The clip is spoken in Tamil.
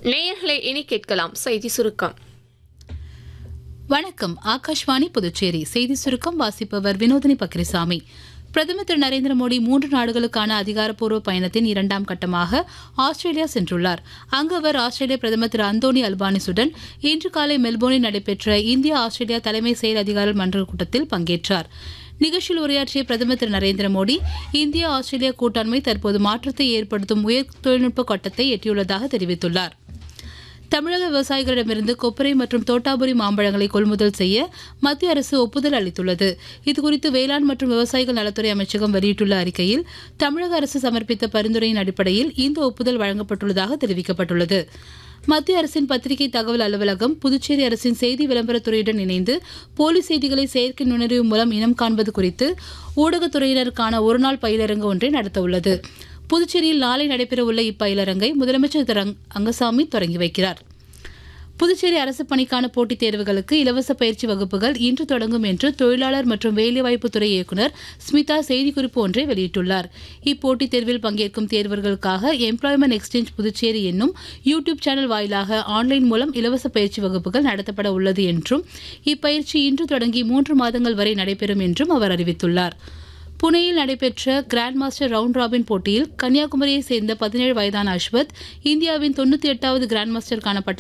நேயர்களை இனி கேட்கலாம் செய்தி சுருக்கம் வணக்கம் ஆகாஷ்வாணி புதுச்சேரி செய்தி சுருக்கம் வாசிப்பவர் வினோதினி பக்ரிசாமி பிரதமர் திரு நரேந்திர மோடி மூன்று நாடுகளுக்கான அதிகாரப்பூர்வ பயணத்தின் இரண்டாம் கட்டமாக ஆஸ்திரேலியா சென்றுள்ளார் அங்கு அவர் ஆஸ்திரேலிய பிரதமர் திரு அந்தோனி அல்பானிசுடன் இன்று காலை மெல்போர்னில் நடைபெற்ற இந்தியா ஆஸ்திரேலியா தலைமை செயல் அதிகாரிகள் மன்ற கூட்டத்தில் பங்கேற்றார் நிகழ்ச்சியில் உரையாற்றிய பிரதமர் திரு நரேந்திர மோடி இந்தியா ஆஸ்திரேலியா கூட்டாண்மை தற்போது மாற்றத்தை ஏற்படுத்தும் உயர் தொழில்நுட்ப கட்டத்தை எட்டியுள்ளதாக தெரிவித்துள்ளார் தமிழக விவசாயிகளிடமிருந்து கொப்பரை மற்றும் தோட்டாபுரி மாம்பழங்களை கொள்முதல் செய்ய மத்திய அரசு ஒப்புதல் அளித்துள்ளது இதுகுறித்து வேளாண் மற்றும் விவசாயிகள் நலத்துறை அமைச்சகம் வெளியிட்டுள்ள அறிக்கையில் தமிழக அரசு சமர்ப்பித்த பரிந்துரையின் அடிப்படையில் இந்த ஒப்புதல் வழங்கப்பட்டுள்ளதாக தெரிவிக்கப்பட்டுள்ளது மத்திய அரசின் பத்திரிகை தகவல் அலுவலகம் புதுச்சேரி அரசின் செய்தி விளம்பரத்துறையுடன் இணைந்து போலி செய்திகளை செயற்கை நுண்ணறிவு மூலம் இனம் காண்பது குறித்து ஊடகத்துறையினருக்கான ஒருநாள் பயிலரங்கு ஒன்றை நடத்தவுள்ளது புதுச்சேரியில் நாளை நடைபெறவுள்ள இப்பயிலரங்கை முதலமைச்சர் திரு ரங்- ரங்கசாமி தொடங்கி வைக்கிறார் புதுச்சேரி அரசு பணிக்கான போட்டித் தேர்வுகளுக்கு இலவச பயிற்சி வகுப்புகள் இன்று தொடங்கும் என்று தொழிலாளர் மற்றும் வேலைவாய்ப்புத்துறை இயக்குநர் ஸ்மிதா செய்திக்குறிப்பு ஒன்றை வெளியிட்டுள்ளார் இப்போட்டித் தேர்வில் பங்கேற்கும் தேர்வர்களுக்காக எம்ப்ளாய்மெண்ட் எக்ஸ்சேஞ்ச் புதுச்சேரி என்னும் யூடியூப் சேனல் வாயிலாக ஆன்லைன் மூலம் இலவச பயிற்சி வகுப்புகள் நடத்தப்பட உள்ளது என்றும் இப்பயிற்சி இன்று தொடங்கி மூன்று மாதங்கள் வரை நடைபெறும் என்றும் அவர் அறிவித்துள்ளார் புனேயில் நடைபெற்ற கிராண்ட் மாஸ்டர் ரவுண்ட் ராபின் போட்டியில் கன்னியாகுமரியைச் சேர்ந்த பதினேழு வயதான அஸ்வத் இந்தியாவின் தொண்ணூற்றி எட்டாவது கிராண்ட் மாஸ்டருக்கான பட்டத்தை